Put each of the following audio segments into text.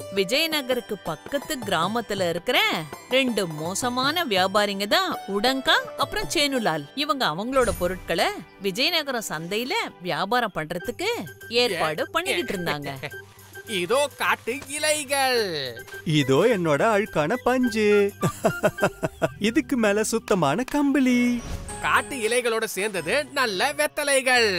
விஜயநகருக்கு பக்கத்து கிராமத்துல இருக்கிற ரெண்டு மோசமான வியாபாரிங்க தான் உடங்கா அப்புறம் சேனுலால் இவங்க அவங்களோட பொருட்களை விஜயநகரம் சந்தையில வியாபாரம் பண்றதுக்கு ஏற்பாடு பண்ணிக்கிட்டு இருந்தாங்க இதோ காட்டு இலைகள் இதோ என்னோட அழுக்கான பஞ்சு இதுக்கு மேல சுத்தமான கம்பளி காட்டு இலைகளோட சேர்ந்தது நல்ல வெத்தலைகள்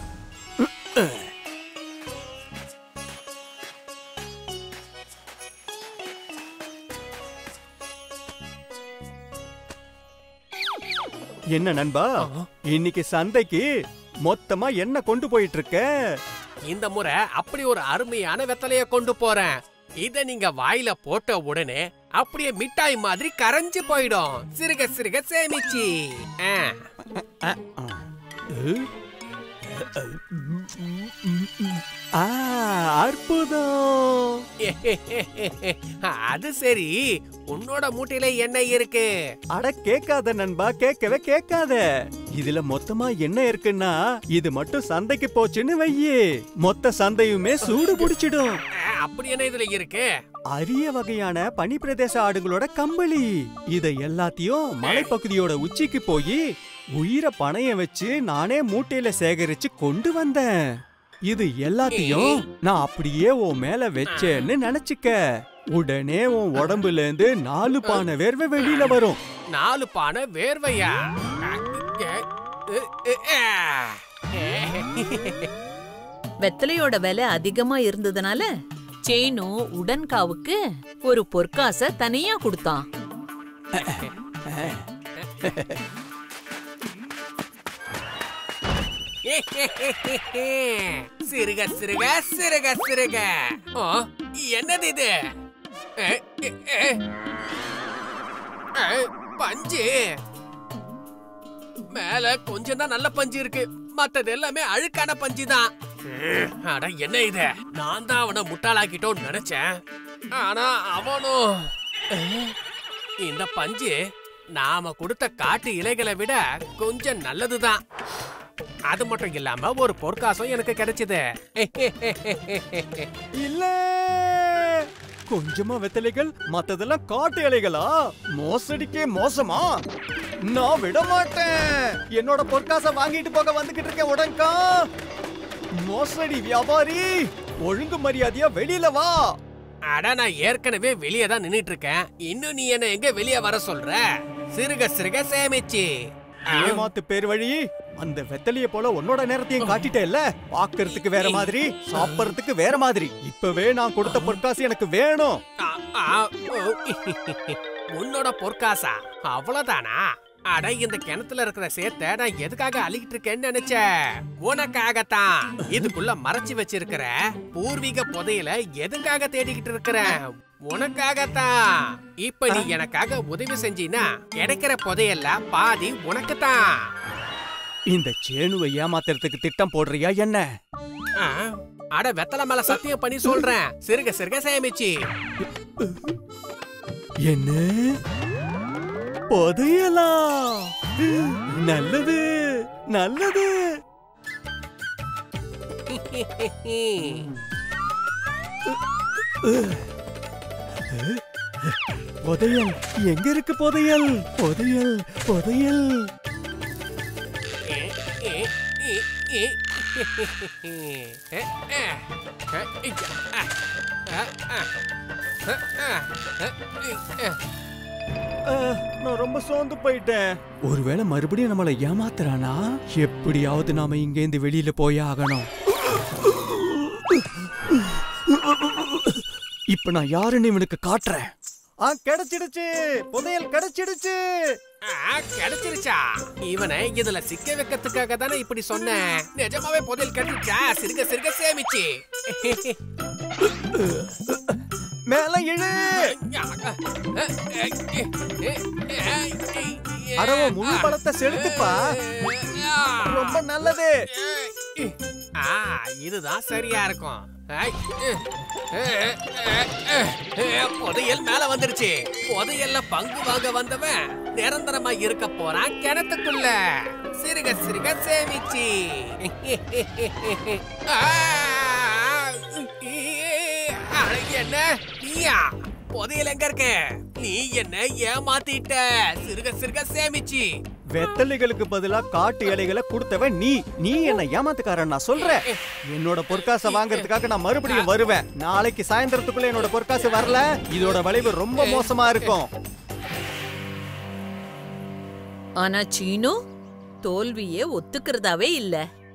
என்ன நண்பா இன்னைக்கு சந்தைக்கு மொத்தமா என்ன கொண்டு போயிட்டு இருக்க இந்த முறை அப்படி ஒரு அருமையான வெத்தலைய கொண்டு போறேன் இத நீங்க வாயில போட்ட உடனே அப்படியே மிட்டாய் மாதிரி கரைஞ்சு போயிடும் சிறுக சிறுக சேமிச்சு ஆ. ஆ, அற்புதம் அது சரி உன்னோட மூட்டையில என்ன இருக்கு அட கேட்காத நண்பா கேட்கவே கேட்காத இதுல மொத்தமா என்ன இருக்குன்னா இது மட்டும் சந்தைக்கு போச்சுன்னு வையே மொத்த சந்தையுமே சூடு பிடிச்சிடும் ஆ, அப்படி என்ன இதுல இருக்கு அரிய வகையான பனிப்பிரதேச ஆடுகளோட கம்பளி இத எல்லாத்தையும் மலைப்பகுதியோட உச்சிக்கு போய் உயிரை பணைய வச்சு நானே மூட்டையில சேகரிச்சு கொண்டு வந்தேன் இது எல்லாத்தையும் நான் அப்படியே உன் மேல வச்சேன்னு நினைச்சுக்க உடனே உன் உடம்புல இருந்து நாலு பானை வேர்வை வெளியில வரும் நாலு பானை வேர்வையா வெத்தலையோட விலை அதிகமா இருந்ததுனால சேனு உடன்காவுக்கு ஒரு பொற்காசை தனியா கொடுத்தான் சிறுக சிறுக சிறுக சிறுக ஆ, என்னது இது ஏ, ஏ, ஏ. ஏ, பஞ்சு மேல கொஞ்சம் தான் நல்ல பஞ்சு இருக்கு மத்தது எல்லாமே அழுக்கான பஞ்சு தான் அட என்ன இது நான் தான் அவனை முட்டாளாக்கிட்டோன்னு நினைச்சேன் ஆனா அவனும் ஏ, இந்த பஞ்சு நாம கொடுத்த காட்டு இலைகளை விட கொஞ்சம் நல்லதுதான் அது மட்டும் இல்லாம ஒரு பொற்காசும் எனக்கு கிடைச்சது இல்ல கொஞ்சமா வெத்தலைகள் மத்ததெல்லாம் காட்டு இலைகளா மோசடிக்கே மோசமா நான் விட மாட்டேன் என்னோட பொற்காசை வாங்கிட்டு போக வந்துகிட்டு இருக்கேன் உடன்கா மோசடி வியாபாரி ஒழுங்கு மரியாதையா வெளியில வா அட நான் ஏற்கனவே வெளியே தான் நின்னுட்டு இருக்கேன் இன்னும் நீ என்ன எங்க வெளியே வர சொல்ற சிறுக சிறுக சேமிச்சு ஆ, ஏமாத்து பேர் வழி அந்த வெத்தலைய போல உன்னோட நேரத்தையும் காட்டிட்டேல்ல பாக்குறதுக்கு வேற மாதிரி சாப்பிடுறதுக்கு வேற மாதிரி இப்பவே நான் கொடுத்த பொற்காசு எனக்கு வேணும் ஆ, ஆ, ஓ. உன்னோட பொற்காசா அவ்வளவுதானா அட இந்த கிணத்துல இருக்கிற சேத்த நான் எதுக்காக அழிக்கிட்டு இருக்கேன்னு நினைச்சேன் உனக்காகத்தான் இதுக்குள்ள மறைச்சு வச்சிருக்கிற பூர்வீக புதையல எதுக்காக தேடிக்கிட்டு இருக்கிற உனக்காகத்தான் இப்ப நீ எனக்காக உதவி செஞ்சீனா கிடைக்கிற புதையல்ல பாதி உனக்குத்தான் இந்த சேணுவை ஏமாத்துறதுக்கு திட்டம் போடுறியா என்ன ஆ, அட வெத்தலை மேல சத்தியம் பண்ணி சொல்றேன் சிறுக சிறுக சேமிச்சு என்ன புதையலாம் நல்லது நல்லது புதையல் எங்க இருக்கு புதையல் புதையல் புதையல் அஹ், நான் ரொம்ப சோர்ந்து போயிட்டேன் ஒருவேளை மறுபடியும் நம்மளை ஏமாத்துறானா எப்படியாவது நாம இங்கேருந்து வெளியில போய் ஆகணும் இப்ப நான் யாருன்னு இவனுக்கு காட்டுறேன் ஆ கிடைச்சிடுச்சு புதையல் கிடைச்சிடுச்சு ஆ, கிடைச்சிருச்சா இவனை இதுல சிக்க வைக்கிறதுக்காக தானே இப்படி சொன்னேன் நிஜமாவே புதையல் கிடைச்சா சிறுக சிறுக சேமிச்சு மேல இழு அடவோ முழு பழத்தை செலுத்துப்பா ரொம்ப நல்லது ஆ இதுதான் சரியா இருக்கும் ஐ, புதையல் மேல வந்துருச்சு புதையல்ல பங்கு வாங்க வந்தவன் நிரந்தரமா இருக்க போறான் கிணத்துக்குள்ள சிறுக சிறுக சேமிச்சு ஆ, அட, என்ன நீயா புதையல் எங்க இருக்கு நீ என்ன ஏமாத்திட்ட சிறுக சிறுக சேமிச்சு வெத்தலைகளுக்கு பதிலா காட்டு இலைகளை கொடுத்தவன் நீ நீ என்ன ஏமாத்துக்காரன் நான் சொல்றேன் என்னோட பொற்காசை வாங்குறதுக்காக நான் மறுபடியும் வருவேன் நாளைக்கு சாயந்தரத்துக்குள்ள என்னோட பொற்காசு வரல இதோட விளைவு ரொம்ப மோசமா இருக்கும் ஆனா சீனு தோல்வியே ஒத்துக்கிறதாவே இல்ல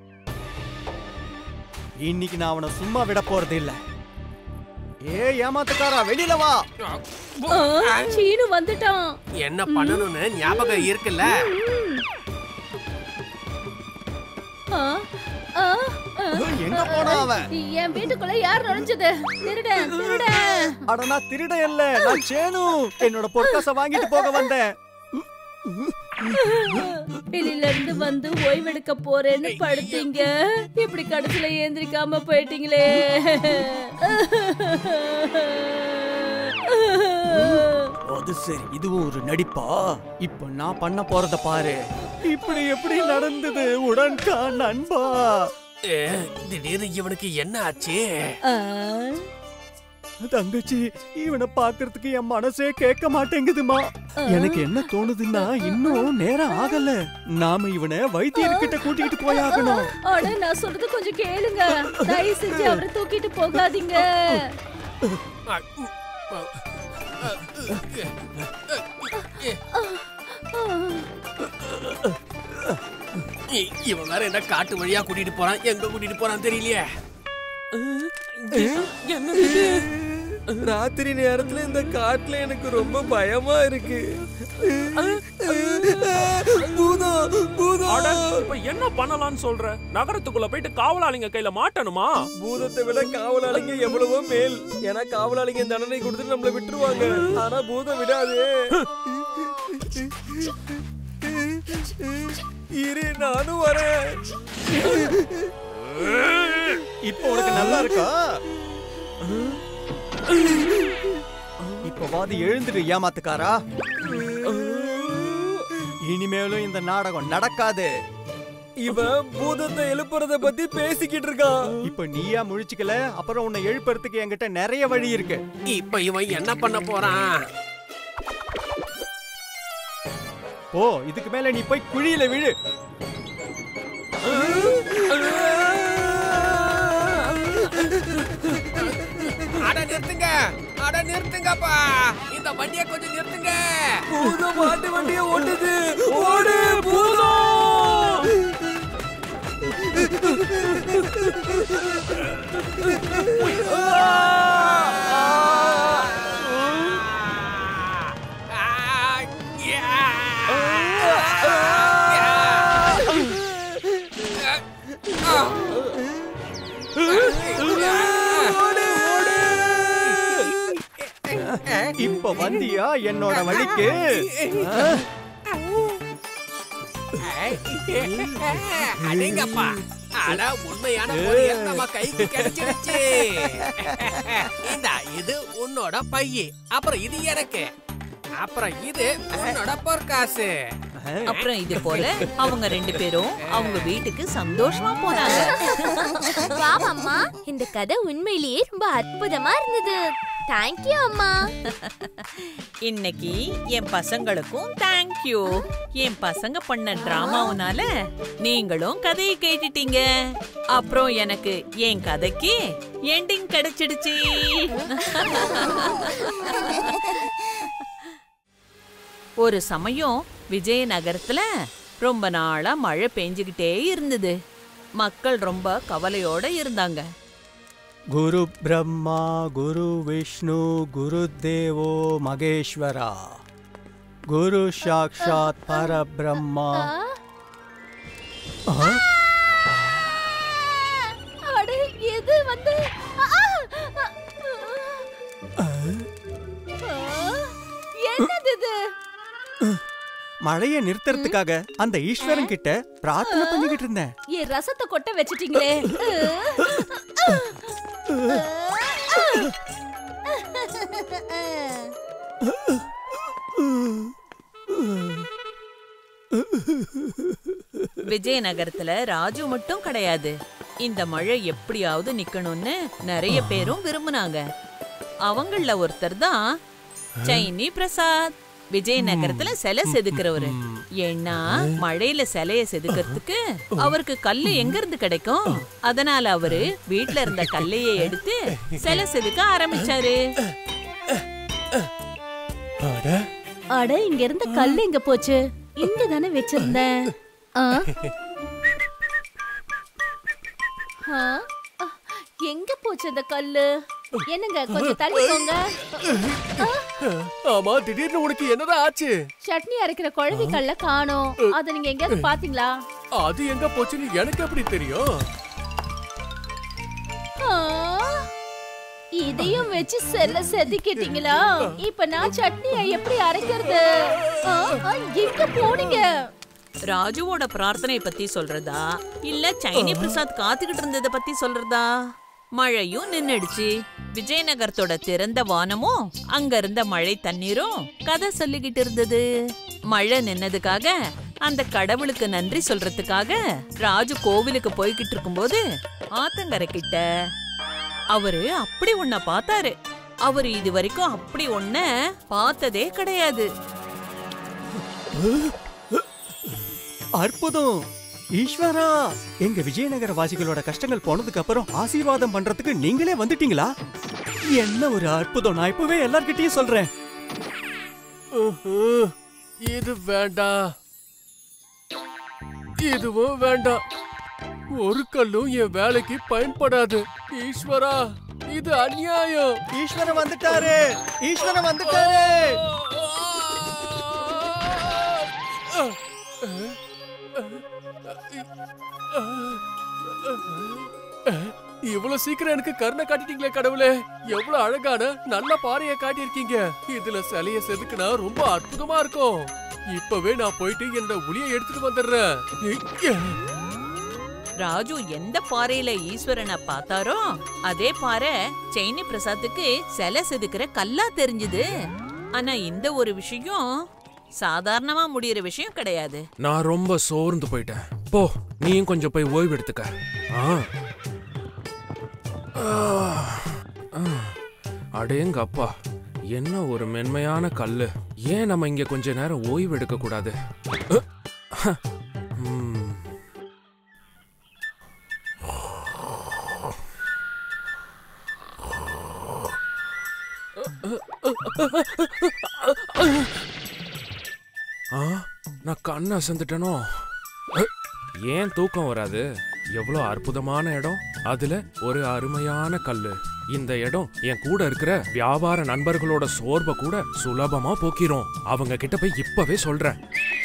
இன்னைக்கு நான் அவனை சும்மா விட போறது இல்ல ஏ ஏமாத்துக்காரா வெளியில வா ஆ, சீனு வந்துட்டான் என்ன பண்ணணும்னு ஞாபகம் இருக்குல்ல ஆ, ஆ, ஆ. எங்க போனா அவன் என் வீட்டுக்குள்ள யார் நுழைஞ்சது திருடன் திருடன் அட நான் திருட இல்ல நான் சேனு என்னோட பொற்காசை வாங்கிட்டு போக வந்தேன் வெளியில இருந்து வந்து ஓய்வெடுக்க போறேன்னு படுத்தீங்க இப்படி கடைசியில ஏந்திரிக்காம போயிட்டீங்களே அது சரி இதுவும் ஒரு நடிப்பா இப்ப நான் பண்ண போறத பாரு இப்படி எப்படி நடந்தது உடன்கா நண்பா ஏ, திடீர்னு இவனுக்கு என்ன ஆச்சு ஆ, தங்கச்சி இவனை பாக்குறதுக்கு என் மனசே கேட்க மாட்டேங்குதுமா எனக்கு என்ன தோணுதுன்னா இன்னும் நேரம் ஆகல நாம இவனை வைத்தியர்கிட்ட கூட்டிட்டு போயாகணும் அட நான் சொல்றது கொஞ்சம் கேளுங்க தயவு செஞ்சு அவரை தூக்கிட்டு போகாதீங்க அ, உ, அ, அ, இ- இவன் வேற என்ன காட்டு வழியா கூட்டிட்டு போறான் எங்க கூட்டிட்டு போறான் தெரியலையே ராத்திரி நேரத்துல இந்த காட்டுல எனக்கு ரொம்ப பயமா இருக்கு பூதம் பூதம் அட, இப்ப என்ன பண்ணலாம்னு சொல்ற நகரத்துக்குள்ள போயிட்டு காவலாளிங்க கையில மாட்டணுமா பூதத்தை விட காவலாளிங்க எவ்வளவோ மேல் ஏன்னா காவலாளிங்க தண்டனை கொடுத்துட்டு நம்மள விட்டுருவாங்க ஆனா பூதம் விடாது இரு நானும் வரேன் இப்போ உனக்கு நல்லா இருக்கா இப்ப வாதி எழுந்துரு ஏமாத்துக்காரா இனிமேலும் இந்த நாடகம் நடக்காது இவன் பூதத்தை எழுப்புறத பத்தி பேசிக்கிட்டு இருக்கான் இப்ப நீயா முழிச்சுக்கல அப்புறம் உன்னை எழுப்புறதுக்கு என்கிட்ட நிறைய வழி இருக்கு இப்ப இவன் என்ன பண்ண போறான் போ இதுக்கு மேல நீ போய் குழியில விழு அட நிறுத்துங்க அட நிறுத்துங்கப்பா இந்த வண்டியை கொஞ்சம் நிறுத்துங்க பூதம் மாட்டு வண்டிய ஓட்டுது ஓடு பூதம் ஆ, யா. இப்ப வந்தியா என்னோட வழிக்கு ஆ? அடேங்கப்பா அட உண்மையான பொரியல் நம்ம கைக்கு கிடைச்சிருச்சு இந்த இது உன்னோட பைய அப்புறம் இது எனக்கு அப்புறம் இது உன்னோட பொற்காசு அப்புறம் இது போல அவங்க ரெண்டு பேரும் அவங்க வீட்டுக்கு சந்தோஷமா போனாங்க வாவ் அம்மா இந்த கதை உண்மையிலேயே ரொம்ப அற்புதமா இருந்தது தேங்க்யூ அம்மா இன்னைக்கு என் பசங்களுக்கும் தேங்க்யூ என் பசங்க பண்ண டிராமாவுனால நீங்களும் கதையை கேட்டுட்டீங்க அப்புறம் எனக்கு என் கதைக்கு எண்டிங் கிடைச்சிடுச்சு ஒரு சமயம் விஜயநகரத்துல ரொம்ப நாளா மழை பெஞ்சுக்கிட்டே இருந்தது மக்கள் ரொம்ப கவலையோட இருந்தாங்க குரு பிரம்மா குரு விஷ்ணு குரு தேவோ மகேஸ்வரா குரு சாக்ஷாத் பரபிரம்மா ஆ? அட எது வந்து ஆ, ஆ, ஆ. ஆ, என்னது இது மழைய நிறுத்துறதுக்காக அந்த ஈஸ்வரன் கிட்ட பிரார்த்தனை பண்ணிக்கிட்டு இருந்தேன் என் ரசத்தை கொட்ட வச்சிட்டீங்களே விஜயநகரத்துல ராஜு மட்டும் கிடையாது இந்த மழை எப்படியாவது நிக்கணும்னு நிறைய பேரும் விரும்புனாங்க அவங்கள ஒருத்தர் தான் சைனி பிரசாத் விஜயநகரத்துல சிலை செதுக்கிறவரு ஏன்னா மழையில சிலைய செதுக்கிறதுக்கு அவருக்கு கல்லு எங்க இருந்து கிடைக்கும் அதனால அவரு வீட்ல இருந்த கல்லையே எடுத்து சிலை செதுக்க ஆரம்பிச்சாரு அட அட இங்க இருந்த கல் எங்க போச்சு இங்க தானே வச்சிருந்தேன் ஆ? ஆ? ஆ, எங்க போச்சு அந்த கல்லு என்னங்க கொஞ்சம் தள்ளி போங்க ஆமா திடீர்னு உனக்கு என்னதான் ஆச்சு சட்னி அரைக்கிற குழவி கல்ல காணோம் அத நீங்க எங்கேயாவது பாத்தீங்களா அது எங்க போச்சுன்னு எனக்கு எப்படி தெரியும் ஆ? இதையும் வச்சு செல்ல செதுக்கிட்டீங்களா இப்ப நான் சட்னியை எப்படி அரைக்கிறது ஆ, ஆ, எங்க போனீங்க ராஜுவோட பிரார்த்தனை பத்தி சொல்றதா இல்ல சைனி பிரசாத் காத்துக்கிட்டு இருந்தத பத்தி சொல்றதா மழையும் நின்னுடுச்சு விஜயநகரத்தோட திறந்த வானமும் அங்க இருந்த மழை தண்ணீரும் கதை சொல்லிக்கிட்டு இருந்தது மழை நின்னதுக்காக அந்த கடவுளுக்கு நன்றி சொல்றதுக்காக ராஜு கோவிலுக்கு போய்கிட்டு இருக்கும்போது ஆத்தங்கரை கிட்ட அவரு அப்படி ஒன்ன பார்த்தாரு அவரு இது வரைக்கும் அப்படி ஒன்ன பார்த்ததே கிடையாது அற்புதம் ஈஸ்வரா எங்க விஜயநகர வாசிகளோட கஷ்டங்கள் போனதுக்கு அப்புறம் ஆசீர்வாதம் பண்றதுக்கு நீங்களே வந்துட்டீங்களா என்ன ஒரு அற்புதம் நான் இப்பவே எல்லார்கிட்டயும் சொல்றேன் உஹும். இது வேண்டாம் இதுவும் வேண்டாம் ஒரு கல்லும் என் வேலைக்கு பயன்படாது ஈஸ்வரா இது அநியாயம் ஈஸ்வரன் வந்துட்டாரு ஈஸ்வரன் வந்துட்டாரு இவ்வளவு சீக்கிரம் எனக்கு கருணை காட்டிட்டீங்களே கடவுளே எவ்வளவு அழகான நல்ல பாறைய காட்டியிருக்கீங்க இதுல சிலைய செதுக்குனா ரொம்ப அற்புதமா இருக்கும் இப்பவே நான் போயிட்டு என்னோட உளியை எடுத்துட்டு வந்துடுறேன் இங்க. ராஜு எந்த பாறையில ஈஸ்வரனை பார்த்தாரோ அதே பாறை சைனி பிரசாத்துக்கு சிலை செதுக்கிற கல்லா தெரிஞ்சுது ஆனா இந்த ஒரு விஷயம் சாதாரணமா முடியிற விஷயம் கிடையாது நான் ரொம்ப சோர்ந்து போயிட்டேன் போ நீயும் கொஞ்சம் போய் ஓய்வு எடுத்துக்க ஆ. ஆ. ஆ. அடேங்க அப்பா என்ன ஒரு மென்மையான கல்லு ஏன் நம்ம இங்க கொஞ்ச நேரம் ஓய்வு எடுக்க கூடாது அ. ம். ஆ நான் கண்ணை அசந்துட்டேனோ அ, ஏன் தூக்கம் வராது எவ்வளோ அற்புதமான இடம் அதுல ஒரு அருமையான கல்லு இந்த இடம் என் கூட இருக்கிற வியாபார நண்பர்களோட சோர்வை கூட சுலபமா போக்கிரும் அவங்க கிட்ட போய் இப்பவே சொல்றேன்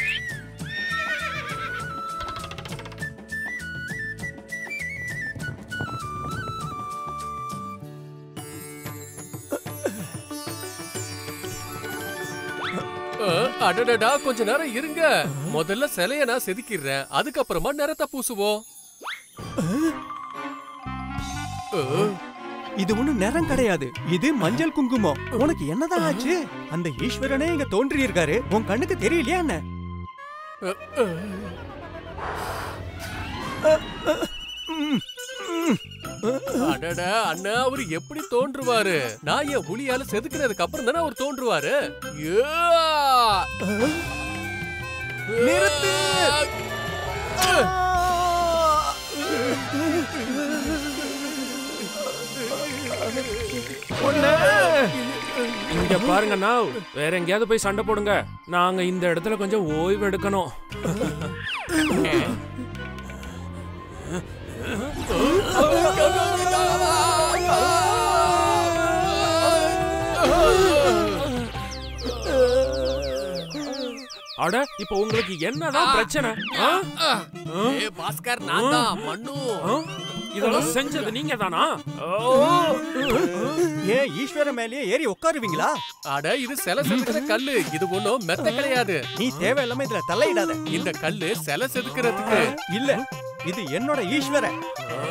அஹ், அடடடா கொஞ்ச நேரம் இருங்க முதல்ல சிலைய நான் செதுக்கிடுறேன் அதுக்கப்புறமா நிறத்தை பூசுவோம் அஹ், இது ஒண்ணும் நிறம் கிடையாது இது மஞ்சள் குங்குமம் உனக்கு என்னதான் ஆச்சு அந்த ஈஸ்வரனே இங்க தோன்றி இருக்காரு உன் கண்ணுக்கு தெரியலையா என்ன அடடா அண்ணா அவரு எப்படி தோன்றுவாரு நான் என் புலியால செதுக்கினதுக்கு அப்புறம் தானே அவர் தோன்றுவாரு யா! நிறுத்து! இங்க பாருங்க நான் வேற எங்கேயாவது போய் சண்டை போடுங்க நாங்க இந்த இடத்துல கொஞ்சம் ஓய்வு எடுக்கணும் அட இப்ப உங்களுக்கு என்னதான் பிரச்சனை ஆ? ஏ பாஸ்கர் நான் தான் மண்ணு ஆ? இதெல்லாம் செஞ்சது நீங்க தானா ஏன் ஈஸ்வரன் மேலேயே ஏறி உட்காருவீங்களா அட இது சிலை செதுக்கிற கல்லு இது ஒண்ணும் மெத்த கிடையாது நீ தேவையில்லாம இதுல தலையிடாத இந்த கல்லு சிலை செதுக்கிறதுக்கு இல்ல இது என்னோட ஈஸ்வரன்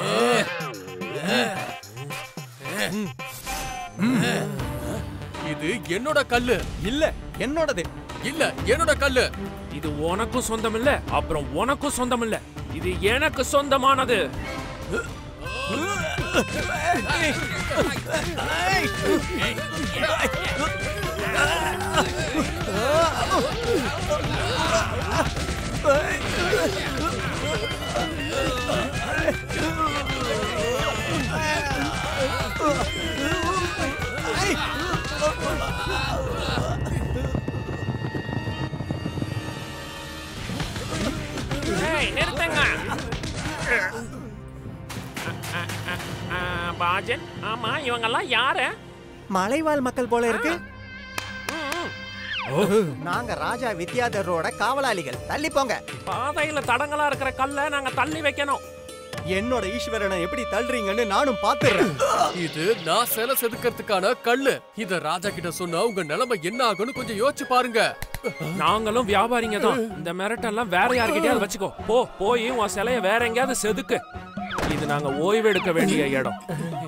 இது என்னோட கல்லு இல்ல என்னோடது இல்ல என்னோட கல்லு இது உனக்கும் சொந்தம் இல்ல அப்புறம் உனக்கும் சொந்தம் இல்ல இது எனக்கு சொந்தமானது ஏய், நிறுத்துங்க ஆ, பாஜன் ஆமா இவங்கெல்லாம் யாரு மலைவாழ் மக்கள் போல இருக்கு நாங்க ராஜா வித்யாதரோட காவலாளிகள் தள்ளி போங்க பாதையில தடங்களா இருக்கிற கல்லை நாங்க தள்ளி வைக்கணும் என்னோட ஈஸ்வரனை எப்படி தள்ளுறீங்கன்னு நானும் பாத்துறேன் இது நான் சிலை செதுக்கிறதுக்கான கல்லு இத ராஜா கிட்ட சொன்னா உங்க நிலைமை என்ன ஆகும்னு கொஞ்சம் யோசிச்சு பாருங்க நாங்களும் வியாபாரிங்க தான் இந்த மிரட்டெல்லாம் வேற யார்கிட்டயாவது வச்சுக்கோ போ போய் உன் சிலைய வேற எங்கேயாவது செதுக்கு இது நாங்க ஓய்வு எடுக்க வேண்டிய இடம்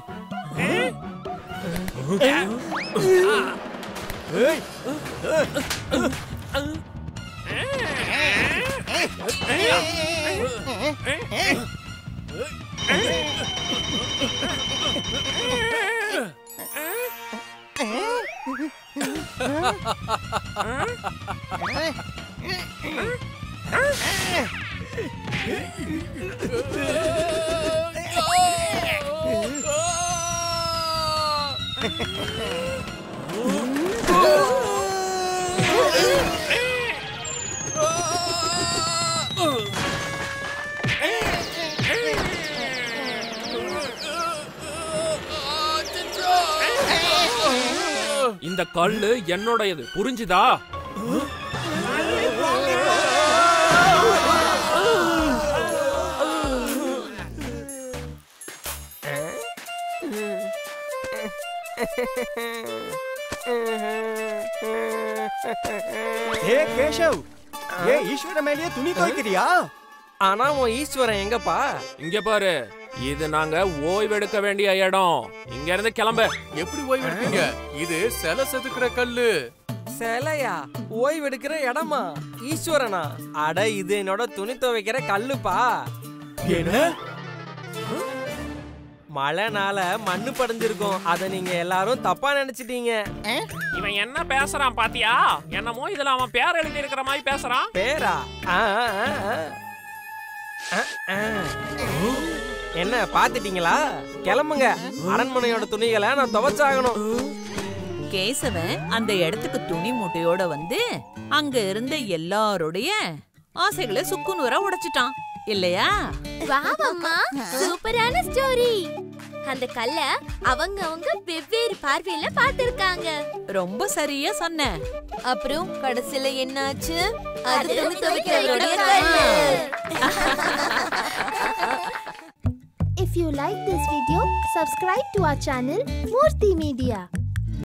இந்த கல்லு என்னோடையது புரிஞ்சுதா ஏ கேஷவ் ஏ ஈஸ்வர மேலேயே துணி துவைக்கிறியா ஆனா உன் ஈஸ்வரன் எங்கப்பா இங்க பாரு இது நாங்க ஓய்வு எடுக்க வேண்டிய இடம் இங்க இருந்து கிளம்பு எப்படி ஓய்வு எடுப்பீங்க இது சிலை செதுக்கிற கல்லு சிலையா ஓய்வு எடுக்கிற இடமா ஈஸ்வரனா அட இது என்னோட துணி துவைக்கிற கல்லுப்பா என்ன மழைனால மண்ணு படைஞ்சிருக்கும் அத நீங்க எல்லாரும் தப்பா நினைச்சிட்டீங்க இவன் என்ன பேசுறான் பாத்தியா என்னமோ இதுல அவன் பேர் எழுதி இருக்கிற மாதிரி பேசுறான் பேரா ஆ, ஆ, ஆ, ஆ. ஆ, ஆ. என்ன பாத்துட்டீங்களா கிளம்புங்க அரண்மனையோட துணிகளை நான் துவைச்சாகணும் கேசவன் அந்த இடத்துக்கு துணி மூட்டையோட வந்து அங்க இருந்த எல்லாருடைய ஆசைகளை சுக்குநூறா உடைச்சிட்டான் இல்லையா வாவ் அம்மா சூப்பரான ஸ்டோரி அந்த கல்ல அவங்க அவங்க வெவ்வேறு பார்வையில பார்த்திருக்காங்க ரொம்ப சரியா சொன்ன அப்புறம் கடைசில என்னாச்சு அது துணி துவைக்கிறவருடைய கல்லு If you like this video, subscribe to our channel Murthy Media.